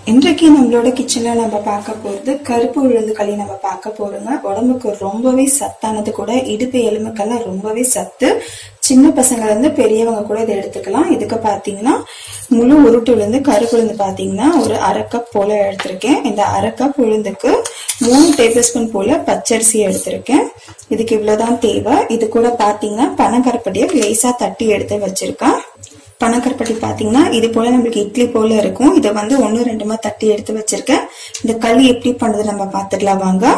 இன்றைக்கு நம்மளோட கிச்சன்ல நம்ம பார்க்க போறது கருப்பு உளுந்து களி நம்ம பார்க்க போறோங்க உடம்புக்கு ரொம்பவே சத்தானது கூட இடுப்பு எலும்புக்கெல்லாம் ரொம்பவே சத்து சின்ன பசங்கள்ல இருந்து பெரியவங்க கூட இதை எடுத்துக்கலாம் இதுக்கு பாத்தீங்கன்னா முழு உருட்டு உளுந்து கருப்பு உளுந்து பாத்தீங்கன்னா ஒரு அரை கப் போல எடுத்திருக்கேன் இந்த அரை கப் உளுந்துக்கு மூணு டேபிள் ஸ்பூன் போல பச்சரிசி எடுத்திருக்கேன் இதுக்கு இவ்வளவுதான் தேவை இது கூட பாத்தீங்கன்னா பனங்கருப்பட்டியை லேசா தட்டி எடுத்து வச்சிருக்கேன் பனக்கருப்பட்டி பாத்தீங்கன்னா இது போல நம்மளுக்கு இட்லி போல இருக்கும் இதை வந்து ஒன்னு ரெண்டுமா தட்டி எடுத்து வச்சிருக்கேன் இந்த களி எப்படி பண்றது நம்ம பாத்துக்கலாம் வாங்க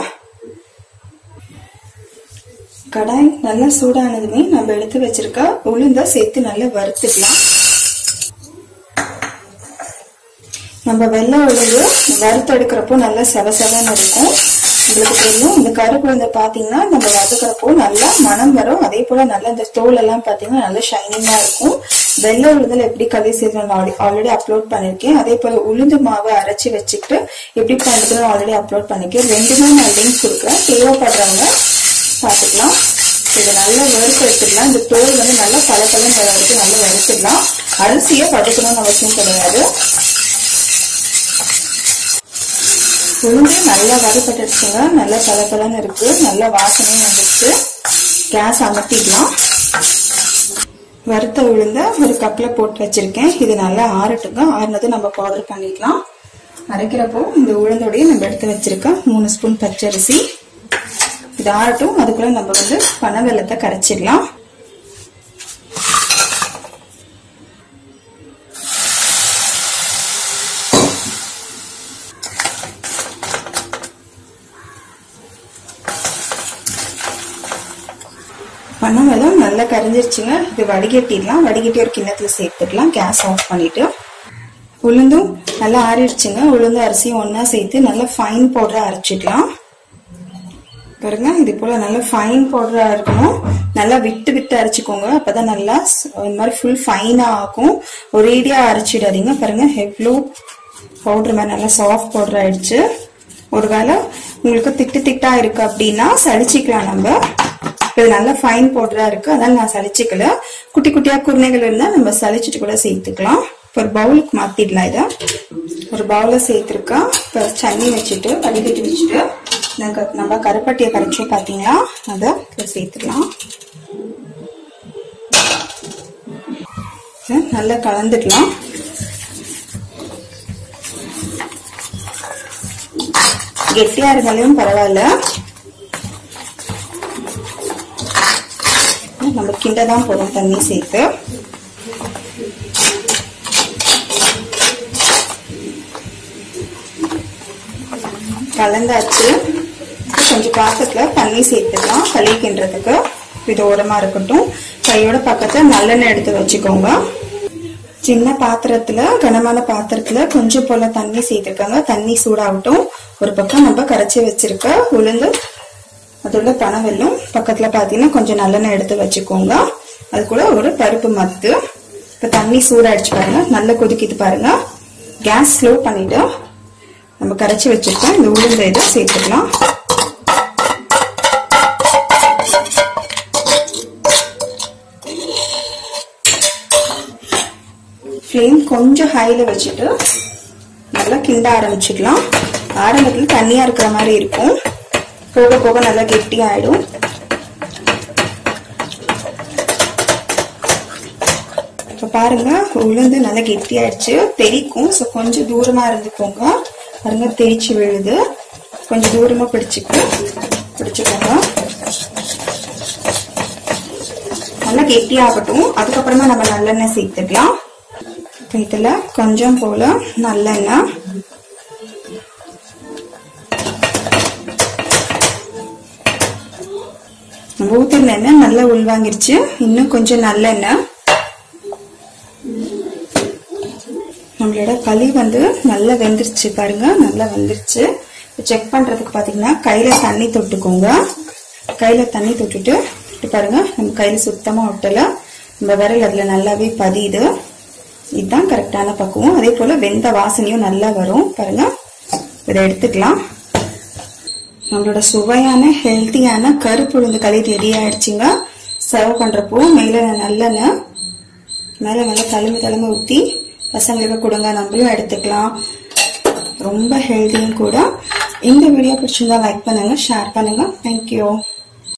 கடாய் நல்லா சூடானதுமே நம்ம எடுத்து வச்சிருக்க உளுந்த சேர்த்து நல்லா வறுத்துக்கலாம் நம்ம வெள்ளை உளுந்து வறுத்தெடுக்கிறப்போ நல்லா செவசெவன்னு இருக்கும் உங்களுக்கு தெரியும் இந்த கருப்பு உளுந்தை பாத்தீங்கன்னா நம்ம வதக்குறப்போ நல்லா மனம் வரும் அதே போல நல்லா இந்த தோல் எல்லாம் பாத்தீங்கன்னா நல்லா ஷைனிங்கா இருக்கும் வெள்ளை உளுந்துல எப்படி களி செய்து ஆல்ரெடி அப்லோட் பண்ணிருக்கேன் அதே போல உளுந்து மாவை அரைச்சி வச்சுக்கிட்டு எப்படி பண்ணுறதுன்னு ஆல்ரெடி அப்லோட் பண்ணிருக்கேன் ரெண்டுமே நான் லிங்க் கொடுக்குறேன் தேவைப்படுறவங்க பாத்துக்கலாம் இதை நல்லா வறுத்து எடுத்துடலாம் இந்த தோல் வந்து நல்லா பல பழம் வர வரைக்கும் நல்லா வறுத்துடலாம் அரிசியை வதக்கணும்னு அவசியம் கிடையாது உளுந்து நல்லா வறுபட்டுச்சுங்க நல்லா பல பலன்னு இருக்கு நல்ல வாசனையும் வந்துருச்சு கேஸ் அமர்த்திடலாம் வறுத்த உளுந்த ஒரு கப்ல போட்டு வச்சிருக்கேன் இது நல்லா ஆறட்டுங்க ஆறுனது நம்ம பவுடர் பண்ணிக்கலாம் அரைக்கிறப்போ இந்த உளுந்தோடைய நம்ம எடுத்து வச்சிருக்கோம் மூணு ஸ்பூன் பச்சரிசி இது ஆறட்டும் அதுக்குள்ள நம்ம வந்து பனை வெள்ளத்தை கரைச்சிடலாம் பனை வெள்ளம் நல்லா கரைஞ்சிருச்சுங்க இது வடிகட்டிடலாம் வடிகட்டி ஒரு கிண்ணத்துல சேர்த்துக்கலாம் கேஸ் ஆஃப் பண்ணிட்டு உளுந்தும் நல்லா ஆறிடுச்சுங்க உளுந்து அரிசியும் ஒன்னா சேர்த்து நல்லா ஃபைன் பவுடரா அரைச்சிடலாம் பாருங்க இது போல நல்லா ஃபைன் பவுடரா இருக்கணும் நல்லா விட்டு விட்டு அரைச்சிக்கோங்க அப்பதான் நல்லா இந்த மாதிரி ஃபுல் ஃபைனா ஆகும் ஒரேடியா அரைச்சிடாதீங்க பாருங்க எவ்வளோ பவுடர் மாதிரி நல்லா சாஃப்ட் பவுடர் ஆயிடுச்சு ஒருவேளை உங்களுக்கு திட்டு திட்டா இருக்கு அப்படின்னா சளிச்சிக்கலாம் நம்ம இது நல்லா ஃபைன் பவுடரா இருக்கு அதனால நான் சளிச்சுக்கல குட்டி குட்டியா குருணைகள் இருந்தா நம்ம சளிச்சிட்டு கூட சேர்த்துக்கலாம் இப்போ ஒரு பவுலுக்கு மாத்திடலாம் இதை ஒரு பவுல சேர்த்துருக்கா இப்போ சன்னி வச்சுட்டு வடிகட்டி வச்சுட்டு நாங்க நம்ம கருப்பட்டியை கரைச்சோம் பாத்தீங்களா அதை இதில் சேர்த்துக்கலாம் நல்லா கலந்துக்கலாம் கெட்டியா இருந்தாலும் பரவாயில்ல நம்ம கிண்ட தான் போதும் தண்ணி சேர்த்து கலந்தாச்சு கொஞ்சம் பாத்திரத்துல தண்ணி சேர்த்துக்கலாம் களி கிண்டுறதுக்கு இது ஓரமா இருக்கட்டும் கையோட பக்கத்துல நல்லெண்ணெய் எடுத்து வச்சுக்கோங்க சின்ன பாத்திரத்துல கனமான பாத்திரத்துல கொஞ்சம் போல தண்ணி சேர்த்துருக்காங்க தண்ணி சூடாகட்டும் ஒரு பக்கம் நம்ம கரைச்சி வச்சிருக்க உளுந்து அதோட பனவெல்லம் பக்கத்துல பாத்தீங்கன்னா கொஞ்சம் நல்லெண்ணெய் எடுத்து வச்சுக்கோங்க அது கூட ஒரு பருப்பு மத்து இப்ப தண்ணி சூடாயிடுச்சு பாருங்க நல்லா கொதிக்கிது பாருங்க கேஸ் ஸ்லோ பண்ணிட்டு நம்ம கரைச்சி வச்சிருக்கோம் இந்த உளுந்த இதை சேர்த்துக்கலாம் ஃப்ளேம் கொஞ்சம் ஹைல வச்சுட்டு நல்லா கிண்ட ஆரம்பிச்சுக்கலாம் ஆரம்பத்தில் தண்ணியா இருக்கிற மாதிரி இருக்கும் போக போக நல்லா கெட்டி ஆயிடும் இப்ப பாருங்க உளுந்து நல்லா கெட்டி ஆயிடுச்சு தெரிக்கும் ஸோ கொஞ்சம் தூரமா இருந்துக்கோங்க பாருங்க தெரிச்சு விழுது கொஞ்சம் தூரமா பிடிச்சிக்கு பிடிச்சுக்கோங்க நல்லா கெட்டி ஆகட்டும் அதுக்கப்புறமா நம்ம நல்லெண்ணெய் சேர்த்துக்கலாம் இதுல கொஞ்சம் போல நல்லெண்ணெய் நம்ம ஊத்தின எண்ணெய் நல்லா உள்வாங்கிருச்சு இன்னும் கொஞ்சம் நல்லெண்ணெய் நம்மளோட களி வந்து நல்லா வெந்துருச்சு பாருங்க நல்லா வெந்துருச்சு செக் பண்றதுக்கு பாத்தீங்கன்னா கையில தண்ணி தொட்டுக்கோங்க கையில தண்ணி தொட்டுட்டு பாருங்க நம்ம கையில சுத்தமா ஒட்டல நம்ம விரல் அதுல நல்லாவே பதியுது இதுதான் கரெக்டான பக்குவம் அதே போல வெந்த வாசனையும் நல்லா வரும் பாருங்க இதை எடுத்துக்கலாம் நம்மளோட சுவையான ஹெல்த்தியான கருப்பு உளுந்து களி ரெடி ஆயிடுச்சுங்க சர்வ் பண்றப்போ மேல நல்லெண்ணெய் மேல நல்லா தழும்பு தழும்பு ஊத்தி பசங்களுக்கு கொடுங்க நம்மளும் எடுத்துக்கலாம் ரொம்ப ஹெல்த்தியும் கூட இந்த வீடியோ பிடிச்சிருந்தா லைக் பண்ணுங்க ஷேர் பண்ணுங்க தேங்க்யூ